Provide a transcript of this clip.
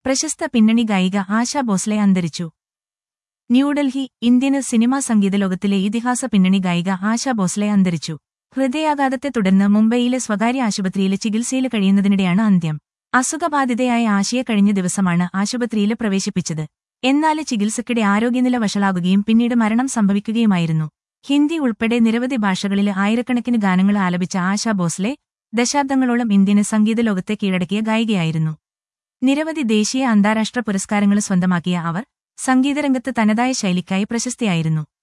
പ്രശസ്ത പിന്നണി ഗായിക ആശാ ഭോസ്ലെ അന്തരിച്ചു ന്യൂഡൽഹി ഇന്ത്യന് സിനിമാ സംഗീത ലോകത്തിലെ ഇതിഹാസ പിന്നണി ഗായിക ആശാ ഭോസ്ലെ അന്തരിച്ചു ഹൃദയാഘാതത്തെ തുടർന്ന് മുംബൈയിലെ സ്വകാര്യ ആശുപത്രിയിൽ ചികിത്സയിൽ കഴിയുന്നതിനിടെയാണ് അന്ത്യം അസുഖബാധിതയായ ആശയെ കഴിഞ്ഞ ദിവസമാണ് ആശുപത്രിയിൽ പ്രവേശിപ്പിച്ചത് എന്നാൽ ചികിത്സക്കിടെ ആരോഗ്യനില വഷളാകുകയും പിന്നീട് മരണം സംഭവിക്കുകയുമായിരുന്നു ഹിന്ദി ഉൾപ്പെടെ നിരവധി ഭാഷകളിൽ ആയിരക്കണക്കിന് ഗാനങ്ങൾ ആലപിച്ച ആശാ ഭോസ്ലെ ദശാബ്ദങ്ങളോളം ഇന്ത്യന് സംഗീത ലോകത്തെ കീഴടക്കിയ ഗായികയായിരുന്നു നിരവധി ദേശീയ അന്താരാഷ്ട്ര പുരസ്കാരങ്ങൾ സ്വന്തമാക്കിയ അവർ സംഗീതരംഗത്ത് തനതായ ശൈലിക്കായി പ്രശസ്തിയായിരുന്നു